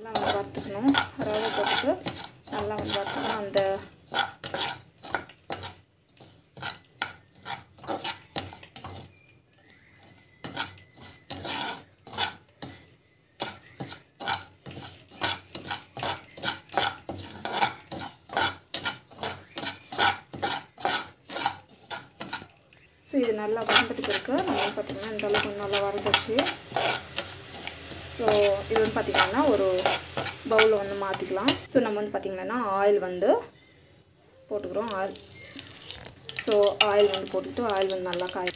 நல்லா வந்து வறுத்துக்கணும் ரவை போட்டு நல்லா வந்து வறுத்துக்கணும் அந்த ஸோ இது நல்லா வறந்துட்டு பிறகு நம்ம வந்து பார்த்திங்கன்னா இந்த அளவுக்கு வந்து நல்லா வறந்துச்சு ஸோ இது வந்து பார்த்திங்கன்னா ஒரு பவுலில் வந்து மாற்றிக்கலாம் ஸோ நம்ம வந்து பார்த்திங்கன்னா ஆயில் வந்து போட்டுக்கிறோம் ஆயில் ஸோ ஆயில் வந்து போட்டுக்கிட்டு ஆயில் வந்து நல்லா காய்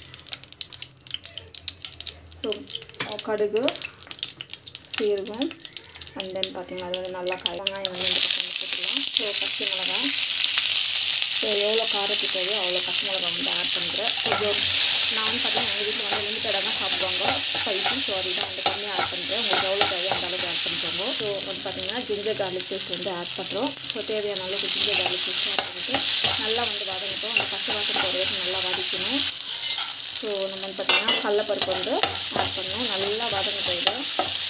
ஸோ கடுகு சீரகம் அண்ட் தென் பார்த்திங்கன்னா அது வந்து நல்லா காய் வெங்காயம் வந்து இந்த பக்கம் வந்து போட்டுக்கலாம் ஸோ பச்சை மிளகாய் ஸோ எவ்வளோ காரத்துக்கு தேவையோ அவ்வளோ பச்சை மிளகா வந்து ஆட் பண்ணுறேன் இது நான் வந்து பார்த்தீங்கன்னா எங்கள் வீட்டில் வந்து லிமிட்டடாக தான் சாப்பிடுவாங்க ஸ்பைசி ஸோ அதுதான் வந்து கம்மியாக ஆட் பண்ணுறேன் உங்களுக்கு எவ்வளோ தேவையோ அந்த அளவுக்கு ஆட் பண்ணிக்கோங்க ஸோ வந்து பார்த்தீங்கன்னா ஜிஞ்சர் கார்லிக் பேஸ்ட் வந்து ஆட் பண்ணுறோம் ஸோ தேவையான அளவுக்கு ஜிஞ்சர் கார்லிக் பேஸ்ட் ஆட் பண்ணிட்டு நல்லா வந்து வதங்கட்டும் அந்த பச்சை வாசம் போகிற வரைக்கும் நல்லா வதக்கணும் ஸோ நம்ம வந்து பார்த்தீங்கன்னா கடலப்பருப்பு வந்து ஆட் பண்ணணும் நல்லா வதங்கட்டும் இதை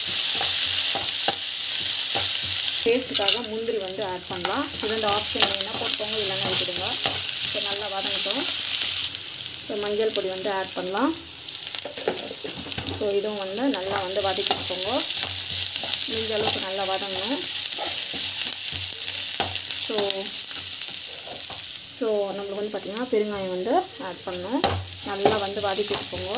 டேஸ்ட்டுக்காக முந்திரி வந்து ஆட் பண்ணலாம் இது வந்து ஆப்ஷன் வேணால் போட்டுக்கோங்க இல்லைன்னா விட்டுடுங்க ஸோ நல்லா வதங்கட்டும் ஸோ மஞ்சள் பொடி வந்து ஆட் பண்ணலாம் ஸோ இதுவும் வந்து நல்லா வந்து வதக்கிக்கோங்க முடிஞ்ச அளவுக்கு நல்லா வதங்கணும் ஸோ ஸோ நம்மளுக்கு வந்து பார்த்திங்கன்னா பெருங்காயம் வந்து ஆட் பண்ணணும் நல்லா வந்து வதக்கிட்டுக்கோங்க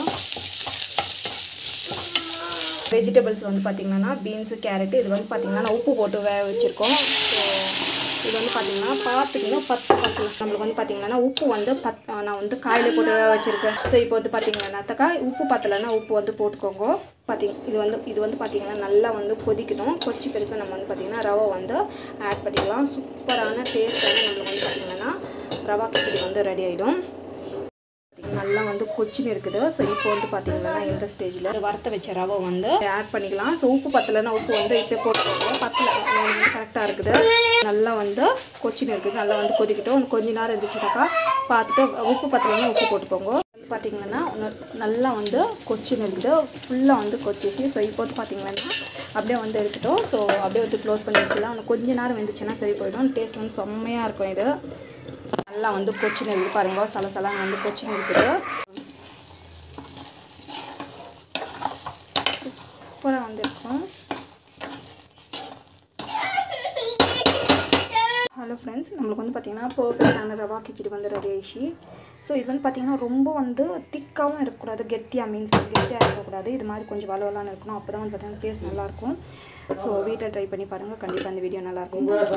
வெஜிடபிள்ஸ் வந்து பார்த்திங்கன்னா பீன்ஸு கேரட்டு இது வந்து பார்த்திங்கன்னா உப்பு போட்டு வேக வச்சுருக்கோம் ஸோ இது வந்து பார்த்திங்கன்னா பார்த்துக்கணும் பத்து பத்து நம்மளுக்கு வந்து பார்த்திங்கன்னா உப்பு வந்து பத் நான் வந்து காயில் போட்டு வேக வச்சுருக்கேன் ஸோ இப்போ வந்து பார்த்திங்கன்னாக்கா உப்பு பத்தலைன்னா உப்பு வந்து போட்டுக்கோங்க பார்த்திங்க இது வந்து இது வந்து பார்த்திங்கன்னா நல்லா வந்து கொதிக்கணும் கொச்சி பிறகு நம்ம வந்து பார்த்திங்கன்னா ரவை வந்து ஆட் பண்ணிக்கலாம் சூப்பரான டேஸ்ட்டான நம்மளுக்கு வந்து பார்த்திங்கன்னா ரவா கிச்சடி வந்து ரெடி ஆகிடும் நல்லா வந்து கொச்சின்னு இருக்குது ஸோ இப்போ வந்து பார்த்தீங்கன்னா இந்த ஸ்டேஜில் வறுத்த வச்ச ரவை வந்து ஆட் பண்ணிக்கலாம் ஸோ உப்பு பத்தலைன்னா உப்பு வந்து இப்போ போட்டுக்கோங்க பத்தலை வந்து கரெக்டாக இருக்குது நல்லா வந்து கொச்சின்னு இருக்குது நல்லா வந்து கொதிக்கட்டும் கொஞ்ச நேரம் இருந்துச்சுனாக்கா பார்த்துட்டு உப்பு பத்தலைன்னா உப்பு போட்டுக்கோங்க வந்து பார்த்தீங்கன்னா நல்லா வந்து கொச்சின்னு இருக்குது ஃபுல்லாக வந்து கொச்சிச்சு ஸோ இப்போ வந்து பார்த்தீங்கன்னா அப்படியே வந்து இருக்கட்டும் ஸோ அப்படியே வந்து க்ளோஸ் பண்ணி வச்சிடலாம் இன்னும் கொஞ்ச நேரம் வந்துச்சுன்னா சரி போயிடும் டேஸ்ட் வந்து செம்மையாக இருக்கும் இது நல்லா வந்து கொச்சின்னு இருக்குது பாருங்க சலசலான்னு வந்து கொச்சின்னு இருக்குது சூப்பராக வந்துருக்கும் ஹலோ ஃப்ரெண்ட்ஸ் நம்மளுக்கு வந்து பார்த்திங்கன்னா பர்ஃபெக்டான ரவா கிச்சடி வந்து ரெடி ஆயிடுச்சு ஸோ இது வந்து பார்த்திங்கன்னா ரொம்ப வந்து திக்காகவும் இருக்கக்கூடாது கெட்டியாக மீன்ஸ் கெட்டியாக இருக்கக்கூடாது இது மாதிரி கொஞ்சம் வளவலான்னு இருக்கணும் அப்போ தான் வந்து பார்த்திங்கன்னா டேஸ்ட் நல்லாயிருக்கும் ஸோ வீட்டில் ட்ரை பண்ணி பாருங்கள் கண்டிப்பாக இந்த வீடியோ நல்லாயிருக்கும்